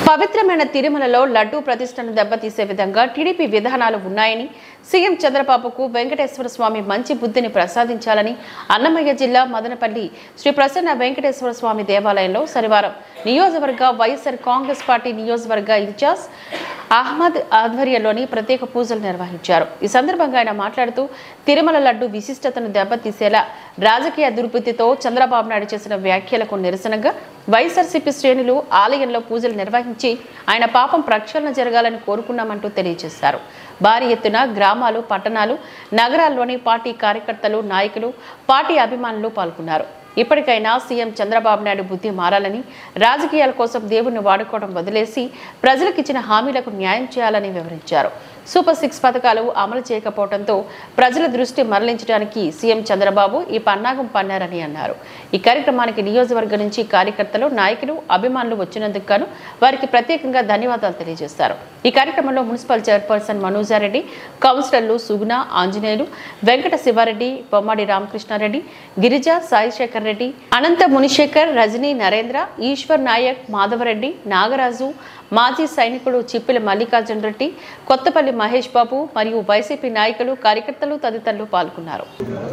పవిత్రమైన తిరుమలలో లడ్డూ ప్రతిష్టను దెబ్బతీసే విధంగా టీడీపీ విధానాలు ఉన్నాయని సీఎం చంద్రబాబుకు వెంకటేశ్వర స్వామి మంచి బుద్ధిని ప్రసాదించాలని అన్నమయ్య జిల్లా మదనపల్లి శ్రీ ప్రసన్న వెంకటేశ్వర స్వామి దేవాలయంలో శనివారం నియోజకవర్గ వైఎస్ఆర్ కాంగ్రెస్ పార్టీ నియోజకవర్గ ఇన్ఛార్జ్ అహ్మద్ ఆధ్వర్యంలోని ప్రత్యేక పూజలు నిర్వహించారు ఈ సందర్భంగా ఆయన మాట్లాడుతూ తిరుమల లడ్డు విశిష్టతను దెబ్బతీసేలా రాజకీయ దుర్బుద్ధితో చంద్రబాబు నాయుడు చేసిన వ్యాఖ్యలకు నిరసనగా వైఎస్ఆర్సీపీ శ్రేణులు ఆలయంలో పూజలు నిర్వహించి ఆయన పాపం ప్రక్షాళన జరగాలని కోరుకున్నామంటూ తెలియజేశారు భారీ ఎత్తున గ్రామాలు పట్టణాలు నగరాల్లోని పార్టీ కార్యకర్తలు నాయకులు పార్టీ అభిమానులు పాల్గొన్నారు ఇప్పటికైనా సీఎం చంద్రబాబు నాయుడు బుద్ధి మారాలని రాజకీయాల కోసం దేవుణ్ణి వాడుకోవడం వదిలేసి ప్రజలకు ఇచ్చిన హామీలకు న్యాయం చేయాలని వివరించారు సూపర్ సిక్స్ పథకాలు అమలు చేయకపోవడంతో ప్రజల దృష్టి మరలించడానికి సీఎం చంద్రబాబు ఈ పన్నాగం పన్నారని అన్నారు ఈ కార్యక్రమానికి నియోజకవర్గం నుంచి కార్యకర్తలు నాయకులు అభిమానులు వచ్చినందుకు గాను వారికి ప్రత్యేకంగా ధన్యవాదాలు తెలియజేశారు ఈ కార్యక్రమంలో మున్సిపల్ చైర్పర్సన్ మనోజారెడ్డి కౌన్సిలర్లు సుగుణ ఆంజనేయులు వెంకట శివారెడ్డి బొమ్మాడి రామకృష్ణారెడ్డి గిరిజ సాయిశేఖర్ రెడ్డి అనంత మునిశేఖర్ రజనీ నరేంద్ర ఈశ్వర్ నాయక్ మాధవరెడ్డి నాగరాజు మాజీ సైనికుడు చిప్పిల మల్లికార్జున రెడ్డి కొత్తపల్లి మహేష్ బాబు మరియు వైసీపీ నాయకులు కార్యకర్తలు తదితరులు పాల్గొన్నారు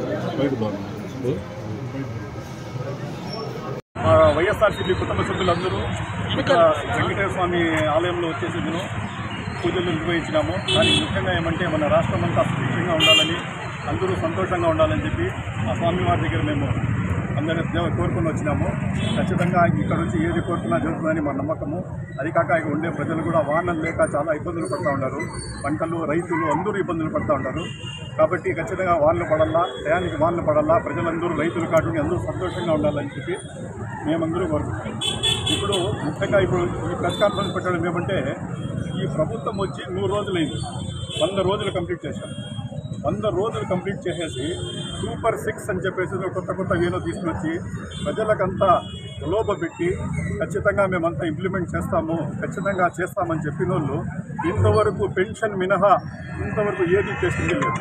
మా వైఎస్ఆర్సీపీ కుటుంబ సభ్యులందరూ ఇక్కడ వెంకటేశ్వర స్వామి ఆలయంలో వచ్చేసి మేము పూజలు నిర్వహించినాము దానికి ముఖ్యంగా ఏమంటే మన రాష్ట్రం అంతా సుభిక్షంగా ఉండాలని అందరూ సంతోషంగా ఉండాలని చెప్పి ఆ స్వామివారి దగ్గర మేము అందరి దేవ కోరుకొని వచ్చినాము ఖచ్చితంగా ఇక్కడ నుంచి ఏది కోరుకున్నా జరుగుతుందని మా నమ్మకము అది కాక ఇక్కడ ఉండే ప్రజలు కూడా వాహనం లేక చాలా ఇబ్బందులు పడుతూ ఉంటారు పంటలు రైతులు అందరూ ఇబ్బందులు పడుతూ ఉంటారు కాబట్టి ఖచ్చితంగా వానలు పడాలా టయానికి వానలు పడాలా ప్రజలందరూ రైతులు కాకుండా అందరూ సంతోషంగా ఉండాలని చెప్పి మేమందరూ కోరుకుంటాం ఇప్పుడు ముఖ్యంగా ఇప్పుడు ఈ ప్రెస్ కాన్ఫరెన్స్ పెట్టడం ఏమంటే ఈ ప్రభుత్వం వచ్చి నూరు రోజులైంది వంద రోజులు కంప్లీట్ చేశాం వంద రోజులు కంప్లీట్ చేసేసి సూపర్ సిక్స్ అని చెప్పేసి కొత్త కొత్త వేలో తీసుకొచ్చి ప్రజలకంతా లోపపెట్టి ఖచ్చితంగా మేమంతా ఇంప్లిమెంట్ చేస్తాము ఖచ్చితంగా చేస్తామని చెప్పిన వాళ్ళు ఇంతవరకు పెన్షన్ మినహా ఇంతవరకు ఏది చేసింది లేదు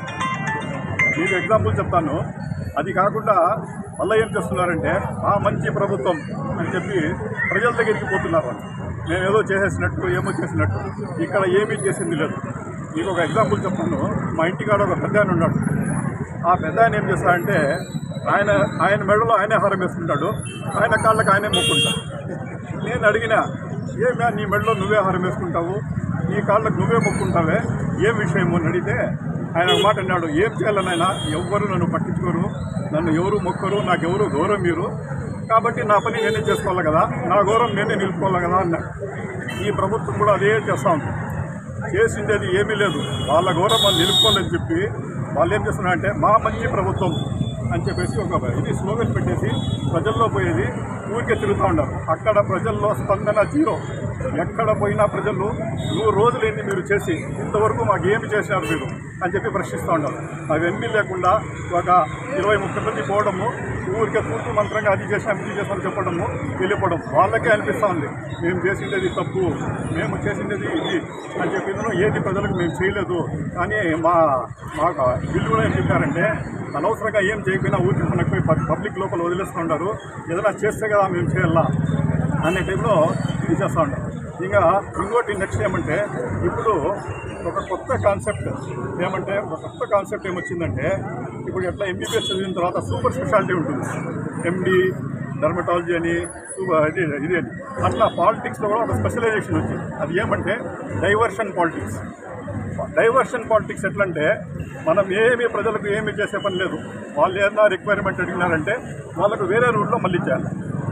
మీకు ఎగ్జాంపుల్ చెప్తాను అది కాకుండా మళ్ళీ ఏం చేస్తున్నారంటే ఆ మంచి ప్రభుత్వం అని చెప్పి ప్రజల దగ్గరికి పోతున్నారు వాళ్ళు మేము ఏదో చేసేసినట్టు ఏమో చేసినట్టు ఇక్కడ ఏమీ చేసింది లేదు మీకు ఒక ఎగ్జాంపుల్ చెప్తాను మా ఇంటికాడ ఒక పెద్ద ఆయన ఉన్నాడు ఆ పెద్ద ఆయన ఏం చేస్తాడంటే ఆయన ఆయన మెడలో ఆయనే హారం వేసుకుంటాడు ఆయన కాళ్ళకి ఆయనే మొక్కుంటాడు నేను అడిగిన ఏమే నీ మెడలో నువ్వే హారం వేసుకుంటావు నీ కాళ్ళకు నువ్వే మొక్కుంటావే ఏం విషయము అని అడిగితే ఆయన ఒక మాట అన్నాడు ఏం చేయాలనైనా ఎవ్వరు నన్ను పట్టించుకోరు నన్ను ఎవరు మొక్కరు నాకు ఎవరు గౌరవం మీరు కాబట్టి నా పని నేనే చేసుకోవాలి కదా నా గౌరవం నేనే నిలుపుకోవాలి కదా అన్నాడు ఈ ప్రభుత్వం కూడా అదే చేస్తూ ఉంది చేసిండేది ఏమీ లేదు వాళ్ళ గౌరవం వాళ్ళు నిలుపుకోవాలని చెప్పి వాళ్ళు ఏం చేస్తున్నారంటే మా మంచి ప్రభుత్వం అని చెప్పేసి ఒక ఇది స్లోగన్ పెట్టేసి ప్రజల్లో పోయేది ఊరికే తిరుగుతూ ఉన్నారు అక్కడ ప్రజల్లో స్పందన జీరో ఎక్కడ పోయినా ప్రజలు నూరు రోజులేంది మీరు చేసి ఇంతవరకు మాకు ఏమి చేసినారు మీరు అని చెప్పి ప్రశ్నిస్తూ ఉన్నారు అవన్నీ లేకుండా ఒక ఇరవై ముప్పై మంది పోవడము ఊరికే పూర్తి మంత్రంగా అది చేసాం ఇది చేసాం చెప్పడము వెళ్ళిపోవడం వాళ్ళకే అనిపిస్తూ ఉంది మేము చేసిండేది తప్పు మేము చేసిండేది ఇది అని చెప్పి ఇందులో ఏది ప్రజలకు మేము చేయలేదు కానీ మా మాకు వీళ్ళు కూడా ఏం చెప్పారంటే అనవసరంగా ఏం చేయకపోయినా ఊరికి మనకు పోయి పబ్- పబ్లిక్ లోపల వదిలేస్తుంటారు ఏదైనా చేస్తే కదా మేము చేయాలా అనే టైంలో ఇది చేస్తూ ఉంటారు ఇంకా ఇంకోటి నెక్స్ట్ ఏమంటే ఇప్పుడు ఒక కొత్త కాన్సెప్ట్ ఏమంటే ఒక కొత్త కాన్సెప్ట్ ఏమొచ్చిందంటే ఇప్పుడు ఎట్లా ఎంబీబీఎస్ చదివిన తర్వాత సూపర్ స్పెషాలిటీ ఉంటుంది ఎండి డర్మటాలజీ అని సూపర్ ఇది ఇది అని అట్లా పాలిటిక్స్లో కూడా ఒక స్పెషలైజేషన్ వచ్చింది అది ఏమంటే డైవర్షన్ పాలిటిక్స్ డైవర్షన్ పాలిటిక్స్ ఎట్లంటే మనం ఏమి ప్రజలకు ఏమి చేసే పని లేదు వాళ్ళు ఏదైనా రిక్వైర్మెంట్ అడిగినారంటే వాళ్ళకు వేరే రూట్లో మళ్ళీ చేయాలి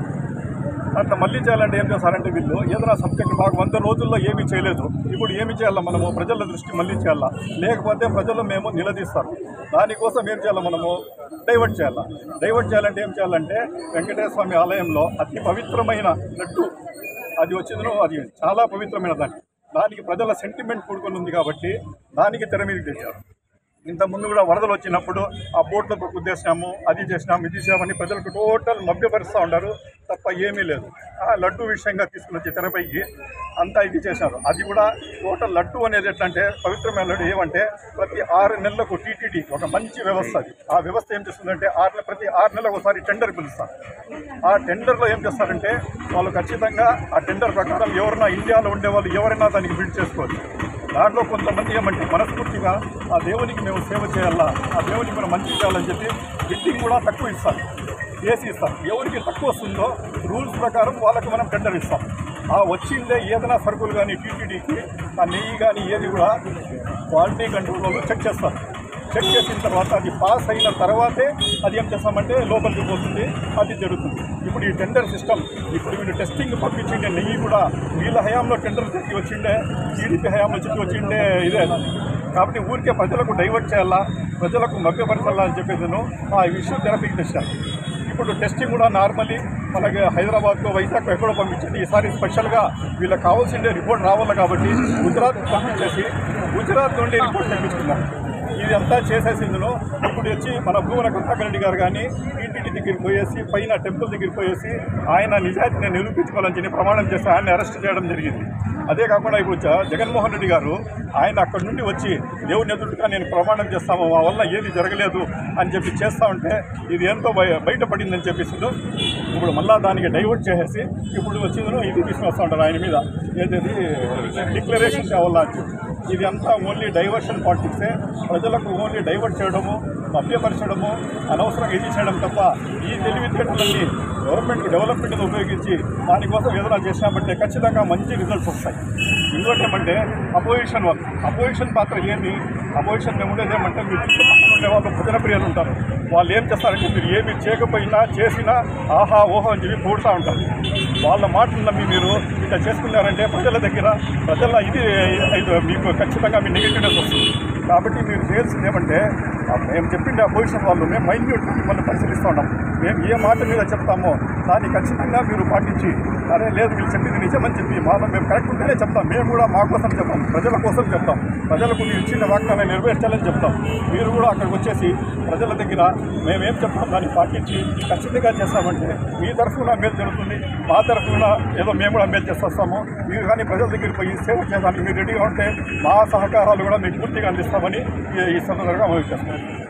అట్లా మళ్ళీ చేయాలంటే ఏం చేస్తారంటే వీళ్ళు ఏదైనా సబ్జెక్ట్ బాగా వంద రోజుల్లో ఏమీ చేయలేదు ఇప్పుడు ఏమి చేయాలా మనము ప్రజల దృష్టి మళ్ళీ చేయాలా లేకపోతే ప్రజలు మేము నిలదీస్తారు దానికోసం ఏం చేయాలి మనము డైవర్ట్ చేయాలా డైవర్ట్ చేయాలంటే ఏం చేయాలంటే వెంకటేశ్వర స్వామి ఆలయంలో అతి పవిత్రమైన లడ్డు అది వచ్చిందో అది చాలా పవిత్రమైన దాన్ని దానికి ప్రజల సెంటిమెంట్ కూడుకొని ఉంది కాబట్టి దానికి తెర మీద తెచ్చారు ఇంత ముందు కూడా వరదలు వచ్చినప్పుడు ఆ బోట్లతో కుద్దేసినాము అది చేసినాము ఇది చేసామని ప్రజలకు టోటల్ మభ్యపరుస్తూ ఉంటారు తప్ప ఏమీ లేదు ఆ లడ్డు విషయంగా తీసుకుని వచ్చి తెరపైకి అంతా ఇది చేశారు అది కూడా టోటల్ లడ్డు అనేది ఎట్లా అంటే పవిత్రమైన లడ్డు ఏమంటే ప్రతి ఆరు నెలలకు టీటీడీ ఒక మంచి వ్యవస్థ అది ఆ వ్యవస్థ ఏం చేస్తుందంటే ఆరు ప్రతి ఆరు నెలలకు ఒకసారి టెండర్ పిలుస్తారు ఆ టెండర్లో ఏం చేస్తారంటే వాళ్ళు ఖచ్చితంగా ఆ టెండర్ ప్రకారం ఎవరైనా ఇండియాలో ఉండే వాళ్ళు ఎవరైనా దానికి బిడ్ చేసుకోవచ్చు దాంట్లో కొంతమంది ఏమంటే మనస్ఫూర్తిగా ఆ దేవునికి మేము సేవ చేయాలా ఆ దేవునికి మనం మంచి చేయాలని చెప్పి బిడ్డింగ్ కూడా తక్కువ ఇస్తారు చేసి ఇస్తాం ఎవరికి తక్కువ వస్తుందో రూల్స్ ప్రకారం వాళ్ళకి మనం టెండర్ ఇస్తాం ఆ వచ్చిందే ఏదైనా సరుకులు కానీ టీటీడీకి ఆ నెయ్యి కానీ ఏది కూడా క్వాలిటీ కంట్రోల్ వాళ్ళు చెక్ చేస్తారు చెక్ చేసిన తర్వాత అది పాస్ అయిన తర్వాతే అది ఏం చేస్తామంటే లోపలికి పోతుంది అది జరుగుతుంది ఇప్పుడు ఈ టెండర్ సిస్టమ్ ఇప్పుడు వీళ్ళు టెస్టింగ్ పంపించిండే నెయ్యి కూడా వీళ్ళ హయాంలో టెండర్ చెక్కి వచ్చిండే టీడీపీ హయాంలో చెక్కి వచ్చిండే ఇదే కాబట్టి ఊరికే ప్రజలకు డైవర్ట్ చేయాలా ప్రజలకు మభ్యపరచాలా అని చెప్పేసి నేను ఆ విషయం తెరపీకి తెచ్చాను ఇప్పుడు టెస్టింగ్ కూడా నార్మల్లీ మనకి హైదరాబాద్కు వైజాగ్ ఎక్కడో పంపించింది ఈసారి స్పెషల్గా వీళ్ళకి కావాల్సిందే రిపోర్ట్ రావాలి కాబట్టి గుజరాత్ పంపించేసి గుజరాత్ నుండి రిపోర్ట్ తెప్పించుకున్నారు ఇది అంతా చేసేసిందులో ఇప్పుడు వచ్చి మన భూమన కృష్ణారెడ్డి గారు కానీ టీటీడీ దగ్గరికి పోయేసి పైన టెంపుల్ దగ్గరికి పోయేసి ఆయన నిజాయితీని నిరూపించుకోవాలని చెప్పి ప్రమాణం చేసి ఆయన అరెస్ట్ చేయడం జరిగింది అదే కాకుండా ఇప్పుడు జ- జగన్మోహన్ రెడ్డి గారు ఆయన అక్కడి నుండి వచ్చి దేవుని ఎదురుగా నేను ప్రమాణం చేస్తాము మా వల్ల ఏది జరగలేదు అని చెప్పి చేస్తా ఉంటే ఇది ఎంతో బయ బయటపడిందని చెప్పేసి ఇప్పుడు మళ్ళా దానికి డైవర్ట్ చేసేసి ఇప్పుడు వచ్చిందో ఇది తీసుకొస్తా ఉంటారు ఆయన మీద ఏదైతే డిక్లరేషన్ తేవాలా అని చెప్పి ఇది అంతా ఓన్లీ డైవర్షన్ పాలిటిక్సే ప్రజలకు ఓన్లీ డైవర్ట్ చేయడము మభ్యపరచడము అనవసరంగా ఇది చేయడం తప్ప ఈ తెలివితేటలన్నీ గవర్నమెంట్ డెవలప్మెంట్ ఉపయోగించి దానికోసం ఏదైనా చేసినామంటే ఖచ్చితంగా మంచి రిజల్ట్స్ వస్తాయి ఇంకోటి ఏమంటే అపోజిషన్ వాళ్ళు అపోజిషన్ పాత్ర ఏంటి అపోజిషన్ మేము ఉండేది ఏమంటే మీరు చుట్టుపక్కల ఉండే వాళ్ళు ప్రజల ప్రియులు ఉంటారు వాళ్ళు ఏం చేస్తారంటే మీరు ఏమి చేయకపోయినా చేసినా ఆహా ఓహో అని చెప్పి పోడుతూ ఉంటారు వాళ్ళ మాటలు నమ్మి మీరు ఇట్లా చేసుకున్నారంటే ప్రజల దగ్గర ప్రజల ఇది ఇది మీకు ఖచ్చితంగా మీ నెగిటివ్నెస్ వస్తుంది కాబట్టి మీరు చేయాల్సింది ఏమంటే ఆ మేము చెప్పిండే అపోజిషన్ వాళ్ళు మేము మైన్యూట్ మిమ్మల్ని పరిశీలిస్తూ ఉన్నాం మేము ఏ మాట మీద చెప్తామో దాన్ని ఖచ్చితంగా మీరు పాటించి అరే లేదు వీళ్ళు చెప్పింది నిజమని చెప్పి మాలో మేము కరెక్ట్ ఉంటేనే చెప్తాం మేము కూడా మా కోసం చెప్తాం ప్రజల కోసం చెప్తాం ప్రజలకు మీరు ఇచ్చిన వాగ్దానాన్ని నెరవేర్చాలని చెప్తాం మీరు కూడా అక్కడికి వచ్చేసి ప్రజల దగ్గర మేమేం చెప్తాం దాన్ని పాటించి ఖచ్చితంగా చేస్తామంటే మీ తరఫున మేలు జరుగుతుంది మా తరఫున ఏదో మేము కూడా మేలు చేసేస్తాము మీరు కానీ ప్రజల దగ్గరికి పోయి సేవ చేయడానికి మీరు రెడీగా ఉంటే మా సహకారాలు కూడా మీకు పూర్తిగా అందిస్తామని ఈ- ఈ సందర్భంగా మనం చేస్తాం